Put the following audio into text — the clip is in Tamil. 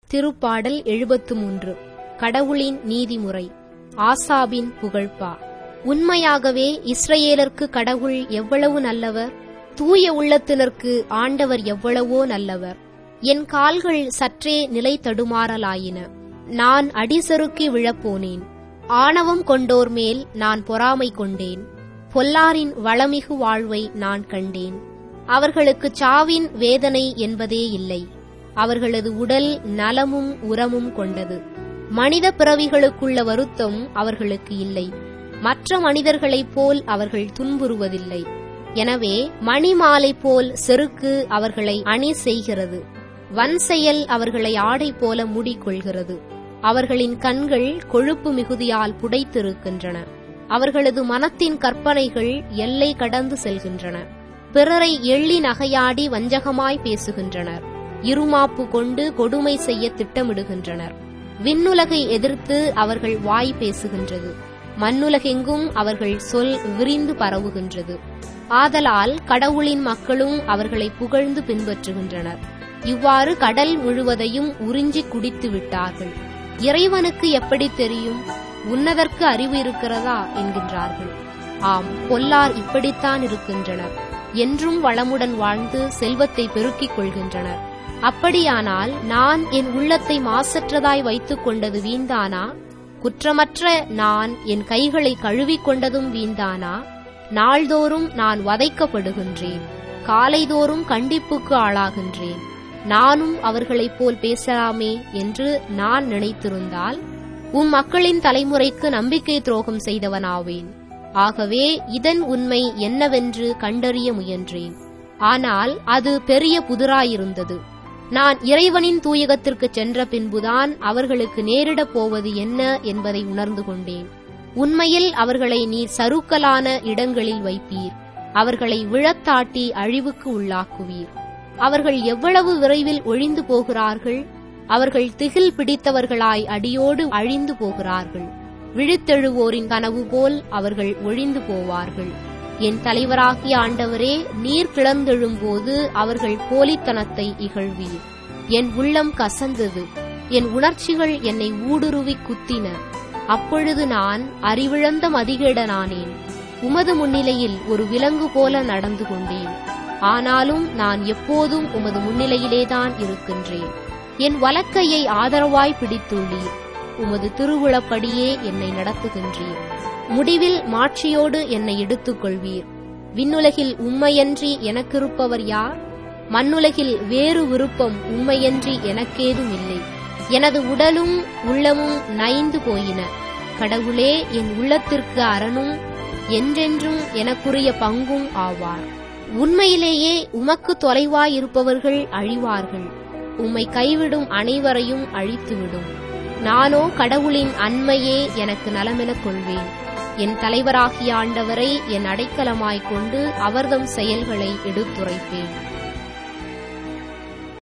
திருப்பாடல் எழுபத்து மூன்று கடவுளின் நீதிமுறை ஆசாபின் புகழ்பா உண்மையாகவே இஸ்ரவேலர்க்கு கடவுள் எவ்வளவு நல்லவர் தூய உள்ளத்தினருக்கு ஆண்டவர் எவ்வளவோ நல்லவர் என் கால்கள் சற்றே நிலை தடுமாறலாயின நான் அடிசறுக்கி விழப்போனேன் ஆணவம் கொண்டோர் மேல் நான் பொறாமை கொண்டேன் பொல்லாரின் வளமிகு வாழ்வை நான் கண்டேன் அவர்களுக்கு சாவின் வேதனை என்பதே இல்லை அவர்களது உடல் நலமும் உரமும் கொண்டது மனித பிறவிகளுக்குள்ள வருத்தம் அவர்களுக்கு இல்லை மற்ற மனிதர்களைப் போல் அவர்கள் துன்புறுவதில்லை எனவே மணிமாலை போல் செருக்கு அவர்களை அணி செய்கிறது வன்செயல் அவர்களை ஆடை போல மூடிக்கொள்கிறது அவர்களின் கண்கள் கொழுப்பு மிகுதியால் புடைத்திருக்கின்றன அவர்களது மனத்தின் கற்பனைகள் எல்லை கடந்து செல்கின்றன பிறரை எள்ளி நகையாடி வஞ்சகமாய் பேசுகின்றனர் இருமாப்பு கொண்டு கொடுமை செய்ய திட்டமிடுகின்றனர் விண்ணுலகை எதிர்த்து அவர்கள் வாய் பேசுகின்றது மண்ணுலகெங்கும் அவர்கள் சொல் விரிந்து பரவுகின்றது ஆதலால் கடவுளின் மக்களும் அவர்களை புகழ்ந்து பின்பற்றுகின்றனர் இவ்வாறு கடல் முழுவதையும் உறிஞ்சி குடித்து விட்டார்கள் இறைவனுக்கு எப்படி தெரியும் உன்னதற்கு அறிவு இருக்கிறதா என்கின்றார்கள் ஆம் பொல்லார் இப்படித்தான் இருக்கின்றனர் என்றும் வளமுடன் வாழ்ந்து செல்வத்தை பெருக்கிக் கொள்கின்றனர் அப்படியானால் நான் என் உள்ளத்தை மாசற்றதாய் வைத்துக் கொண்டது வீண்தானா குற்றமற்ற நான் என் கைகளை கழுவிக் கொண்டதும் வீண்தானா நாள்தோறும் நான் வதைக்கப்படுகின்றேன் காலைதோறும் கண்டிப்புக்கு ஆளாகின்றேன் நானும் அவர்களைப் போல் பேசலாமே என்று நான் நினைத்திருந்தால் உம் மக்களின் தலைமுறைக்கு நம்பிக்கை துரோகம் செய்தவனாவேன் ஆகவே இதன் உண்மை என்னவென்று கண்டறிய முயன்றேன் ஆனால் அது பெரிய புதிராயிருந்தது நான் இறைவனின் தூயகத்திற்கு சென்ற பின்புதான் அவர்களுக்கு நேரிடப் போவது என்ன என்பதை உணர்ந்து கொண்டேன் உண்மையில் அவர்களை நீர் சருக்கலான இடங்களில் வைப்பீர் அவர்களை விழத்தாட்டி அழிவுக்கு உள்ளாக்குவீர் அவர்கள் எவ்வளவு விரைவில் ஒழிந்து போகிறார்கள் அவர்கள் திகில் பிடித்தவர்களாய் அடியோடு அழிந்து போகிறார்கள் விழித்தெழுவோரின் கனவு போல் அவர்கள் ஒழிந்து போவார்கள் என் தலைவராகிய ஆண்டவரே நீர் கிளந்தெழும்போது அவர்கள் போலித்தனத்தை இகழ்வீர் என் உள்ளம் கசந்தது என் உணர்ச்சிகள் என்னை ஊடுருவி குத்தின அப்பொழுது நான் அறிவிழந்த மதிகேடனானேன் உமது முன்னிலையில் ஒரு விலங்கு போல நடந்து கொண்டேன் ஆனாலும் நான் எப்போதும் உமது முன்னிலையிலேதான் இருக்கின்றேன் என் வலக்கையை ஆதரவாய் பிடித்துள்ளீர் உமது திருவுளப்படியே என்னை நடத்துகின்றீர் முடிவில் மாட்சியோடு என்னை எடுத்துக் கொள்வீர் விண்ணுலகில் உண்மையன்றி எனக்கிருப்பவர் யார் மண்ணுலகில் வேறு விருப்பம் உண்மையன்றி எனக்கேதும் இல்லை எனது உடலும் உள்ளமும் நைந்து போயின கடவுளே என் உள்ளத்திற்கு அரணும் என்றென்றும் எனக்குரிய பங்கும் ஆவார் உண்மையிலேயே உமக்கு தொலைவாயிருப்பவர்கள் அழிவார்கள் உம்மை கைவிடும் அனைவரையும் அழித்துவிடும் நானோ கடவுளின் அண்மையே எனக்கு நலமெனக் கொள்வேன் என் தலைவராகிய ஆண்டவரை என் அடைக்கலமாய்க் கொண்டு அவர்தம் செயல்களை எடுத்துரைப்பேன்